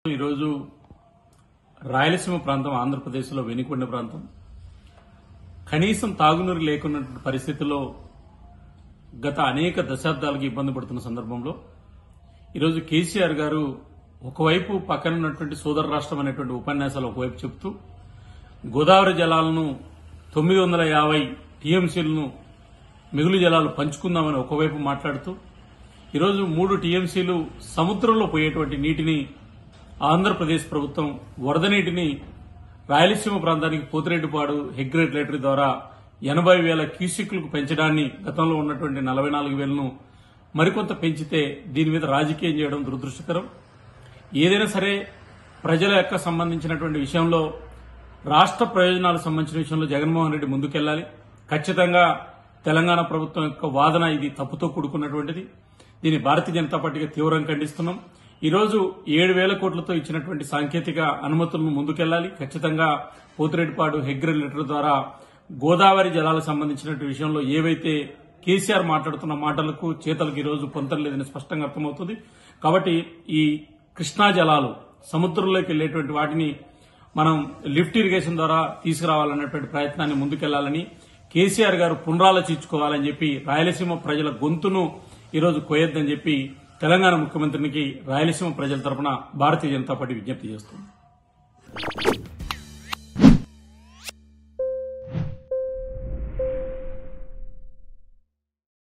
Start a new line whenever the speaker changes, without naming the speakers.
ఈరోజు రాయలసీమ ప్రాంతం ఆంధ్రప్రదేశ్లో వెనుకొండ ప్రాంతం కనీసం తాగునీరు లేకున్నటువంటి పరిస్థితుల్లో గత అనేక దశాబ్దాలుగా ఇబ్బంది పడుతున్న సందర్భంలో ఈరోజు కేసీఆర్ గారు ఒకవైపు పక్కన ఉన్నటువంటి సోదర రాష్ట్రం అనేటువంటి ఉపన్యాసాలు ఒకవైపు చెబుతూ గోదావరి జలాలను తొమ్మిది వందల యాభై టీఎంసీలను మిగులు జలాలు పంచుకుందామని ఒకవైపు మాట్లాడుతూ ఈరోజు మూడు టీఎంసీలు సముద్రంలో పోయేటువంటి నీటిని ఆంధ్రప్రదేశ్ ప్రభుత్వం వరద నీటిని రాయలసీమ ప్రాంతానికి పోతిరెడ్డిపాడు హెగ్రేట్లేటరీ ద్వారా ఎనభై వేల క్యూసిక్లకు పెంచడాన్ని గతంలో ఉన్నటువంటి నలభై నాలుగు వేలను మరికొంత పెంచితే దీని మీద రాజకీయం చేయడం దురదృష్టకరం ఏదైనా సరే ప్రజల యొక్క సంబంధించినటువంటి విషయంలో రాష్ట్ర ప్రయోజనాలకు సంబంధించిన విషయంలో జగన్మోహన్ రెడ్డి ముందుకెళ్లాలి ఖచ్చితంగా తెలంగాణ ప్రభుత్వం యొక్క వాదన ఇది తప్పుతో కూడుకున్నటువంటిది దీన్ని భారతీయ జనతా పార్టీగా తీవ్రంగా ఖండిస్తున్నాం ఈ రోజు ఏడు వేల కోట్లతో ఇచ్చినటువంటి సాంకేతిక అనుమతులను ముందుకెళ్లాలి ఖచ్చితంగా పోతిరెడ్డిపాడు హెగ్రెల్ లెటర్ ద్వారా గోదావరి జలాలకు సంబంధించినటువంటి విషయంలో ఏవైతే కేసీఆర్ మాట్లాడుతున్న మాటలకు చేతలకు ఈ రోజు పొంతన లేదని స్పష్టంగా అర్థమవుతుంది కాబట్టి ఈ కృష్ణా జలాలు సముద్రంలోకి వెళ్లేటువంటి వాటిని మనం లిఫ్ట్ ఇరిగేషన్ ద్వారా తీసుకురావాలన్నటువంటి ప్రయత్నాన్ని ముందుకెళ్లాలని కేసీఆర్ గారు పునరాలోచించుకోవాలని చెప్పి రాయలసీమ ప్రజల గొంతును ఈరోజు కోయొద్దని చెప్పి తెలంగాణ ముఖ్యమంత్రికి రాయలసీమ ప్రజల తరపున భారతీయ జనతా పార్టీ విజ్ఞప్తి చేస్తుంది